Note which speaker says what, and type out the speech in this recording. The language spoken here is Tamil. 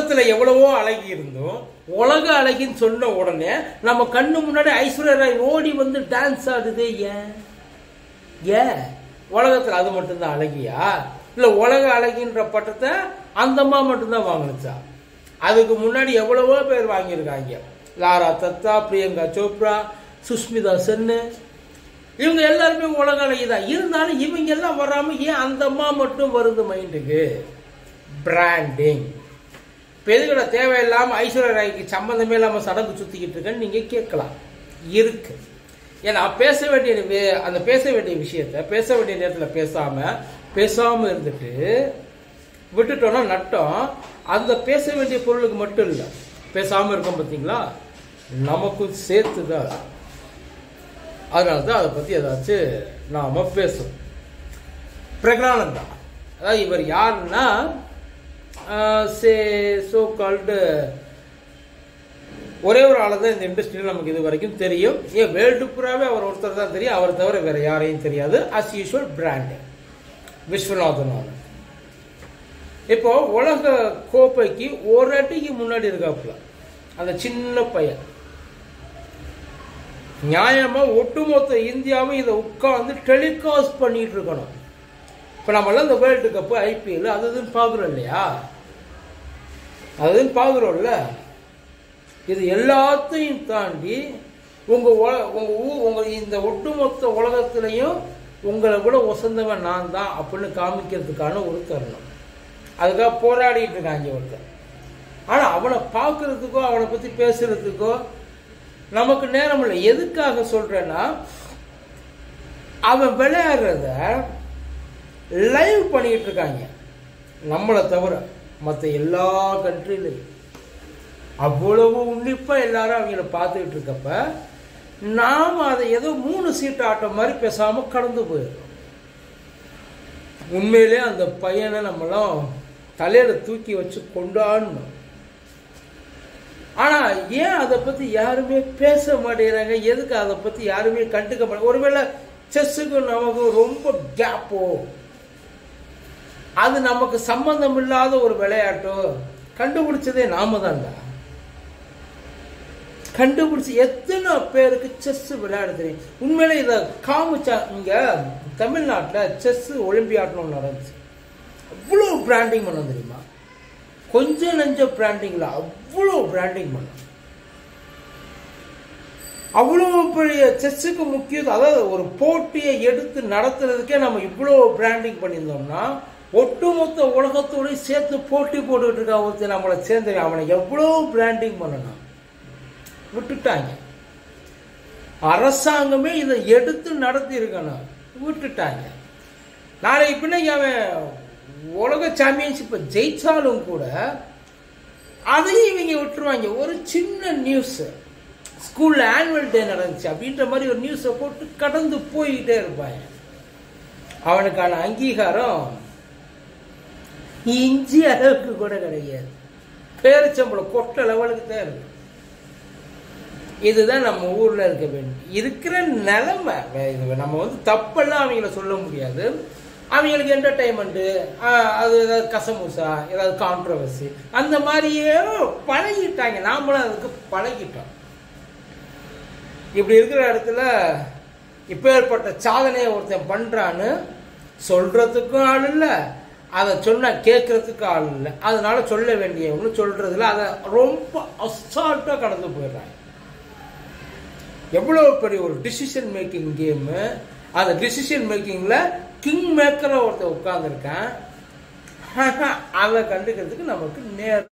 Speaker 1: உலகத்துல எவ்வளவோ அழகி இருந்தும் உலக அழகின்னு சொன்ன உடனே நம்ம கண்ணு முன்னாடி ஐஸ்வர்யா ராய் ஓடி வந்து டான்ஸ் ஆடுதே ஏன் ஏன் உலகத்துல அது மட்டும்தான் அழகியா இல்ல உலக அழகின்ற பட்டத்தை அந்த அம்மா மட்டும்தான் வாங்கினுச்சா அதுக்கு முன்னாடி எவ்வளவோ பேர் வாங்கியிருக்காங்க லாரா தத்தா பிரியங்கா சோப்ரா சுஷ்மிதா சென்னு இவங்க எல்லாருமே உலக அழகி தான் இருந்தாலும் இவங்க எல்லாம் வராம ஏன் அந்த அம்மா மட்டும் வருது மைண்டுக்கு பிராண்டிங் இப்போ எதுக்கட தேவையில்லாம ஐஸ்வர்யா ராய்க்கு சம்மந்தமே இல்லாம சடங்கு சுத்திக்கிட்டு இருக்கேன்னு நீங்க கேட்கலாம் இருக்கு ஏன்னா பேச வேண்டிய வே- அந்த பேச வேண்டிய விஷயத்த பேச வேண்டிய நேரத்தில் பேசாம பேசாம இருந்துட்டு விட்டுட்டோம்னா நட்டம் அந்த பேச வேண்டிய பொருளுக்கு மட்டும் இல்லை பேசாம இருக்கோம் பார்த்தீங்களா நமக்கும் சேர்த்து தான் அதனால தான் அதை பற்றி ஏதாச்சும் நாம பேசுவோம் பிரக்னானந்தா அதாவது இவர் யாருன்னா சே சோ கால்டு ஒரே ஒரு ஆளை தான் இந்த இண்டஸ்ட்ரியில் நமக்கு இது வரைக்கும் தெரியும் ஏன் வேர்ல்டு பூராவே அவர் ஒருத்தர் தான் தெரியும் அவர் தவிர வேற யாரையும் தெரியாது as usual brand Viswanathan Anand இப்போ உலக கோப்பைக்கு ஒரு அடிக்கு முன்னாடி இருக்காப்புல அந்த சின்ன பையன் நியாயமா ஒட்டுமொத்த இந்தியாவும் இதை உட்கார்ந்து டெலிகாஸ்ட் பண்ணிட்டு இருக்கணும் இப்போ நம்மளாம் இந்த வேர்ல்டு கப்பு ஐபிஎல் அது இதுன்னு பார்க்குறோம் இல்லையா அது இதுன்னு பார்க்குறோம்ல இது எல்லாத்தையும் தாண்டி உங்க உல- உங்க ஊ- உங்க இந்த ஒட்டுமொத்த உலகத்திலையும் உங்களை விட உசந்தவன் நான் தான் அப்படின்னு காமிக்கிறதுக்கான ஒரு தருணம் அதுக்காக போராடிட்டு இருக்காங்க ஒருத்தர் ஆனா அவனை பார்க்கறதுக்கோ அவனை பத்தி பேசுறதுக்கோ நமக்கு நேரம் இல்லை எதுக்காக சொல்றேன்னா அவன் விளையாடுறத லைவ் பண்ணிட்டு இருக்காங்க நம்மளை தவிர மற்ற எல்லா கண்ட்ரிலையும் அவ்வளவு உன்னிப்பா எல்லாரும் அவங்கள பார்த்துக்கிட்டு இருக்கப்ப நாம அதை ஏதோ மூணு சீட்டு ஆட்டம் மாதிரி பேசாம கடந்து போயிடுறோம் உண்மையிலே அந்த பையனை நம்மளாம் தலையில தூக்கி வச்சு கொண்டாடணும் ஆனா ஏன் அதை பத்தி யாருமே பேச மாட்டேங்கிறாங்க எதுக்கு அதை பத்தி யாருமே கண்டுக்க மாட்டாங்க ஒருவேளை செஸ்ஸுக்கு நமக்கு ரொம்ப கேப்போ அது நமக்கு சம்பந்தம் இல்லாத ஒரு விளையாட்டோ கண்டுபிடிச்சதே நாம தான்டா கண்டுபிடிச்சு எத்தனை பேருக்கு செஸ் விளையாட தெரியும் உண்மையிலே இதை காமிச்சா இங்க தமிழ்நாட்டில் செஸ் ஒலிம்பியாட்னு ஒன்று நடந்துச்சு அவ்வளோ பிராண்டிங் பண்ண தெரியுமா கொஞ்சம் நெஞ்ச பிராண்டிங்ல அவ்வளோ பிராண்டிங் பண்ண அவ்வளோ பெரிய செஸ்ஸுக்கு முக்கியம் அதாவது ஒரு போட்டியை எடுத்து நடத்துறதுக்கே நம்ம இவ்வளோ பிராண்டிங் பண்ணியிருந்தோம்னா ஒட்டுமொத்த உலகத்தோடய சேர்த்து போட்டி போட்டுக்கிட்டு இருக்க ஒருத்தர் நம்மளை சேர்ந்து அவனை எவ்வளோ பிராண்டிங் பண்ணணும் விட்டுட்டாங்க அரசாங்கமே இதை எடுத்து நடத்தி இருக்கணும் விட்டுட்டாங்க நாளைக்கு பின்னைக்கு அவன் உலக சாம்பியன்ஷிப்பை ஜெயிச்சாலும் கூட அதையும் இவங்க விட்டுருவாங்க ஒரு சின்ன நியூஸ் ஸ்கூல்ல ஆனுவல் டே நடந்துச்சு அப்படின்ற மாதிரி ஒரு நியூஸை போட்டு கடந்து போய்கிட்டே இருப்பாங்க அவனுக்கான அங்கீகாரம் இஞ்சி அளவுக்கு கூட கிடையாது பேரிச்சம்பளம் கொட்ட லெவலுக்கு தான் இருக்கு இதுதான் நம்ம ஊர்ல இருக்க வேண்டும் இருக்கிற நிலைமை வே- இது நம்ம வந்து தப்பெல்லாம் அவங்கள சொல்ல முடியாது அவங்களுக்கு என்டர்டைன்மெண்ட்டு அது ஏதாவது கசமுசா ஏதாவது கான்ட்ரவர்சி அந்த மாதிரியே பழகிட்டாங்க நாமளும் அதுக்கு பழகிட்டோம் இப்படி இருக்கிற இடத்துல இப்பேற்பட்ட சாதனையை ஒருத்தன் பண்றான்னு சொல்றதுக்கும் ஆள் இல்லை அதை சொன்னா கேட்கறதுக்கு ஆள் இல்லை அதனால சொல்ல வேண்டியவங்க சொல்றதுல அதை ரொம்ப அசால்ட்டா கடந்து போயிடுறாங்க எவ்வளவு பெரிய ஒரு டிசிஷன் மேக்கிங் கேமு அந்த டிசிஷன் மேக்கிங்ல கிங் மேக்கரை ஒருத்தன் உட்கார்ந்துருக்கான் அதை கண்டுக்கிறதுக்கு நமக்கு நேரம்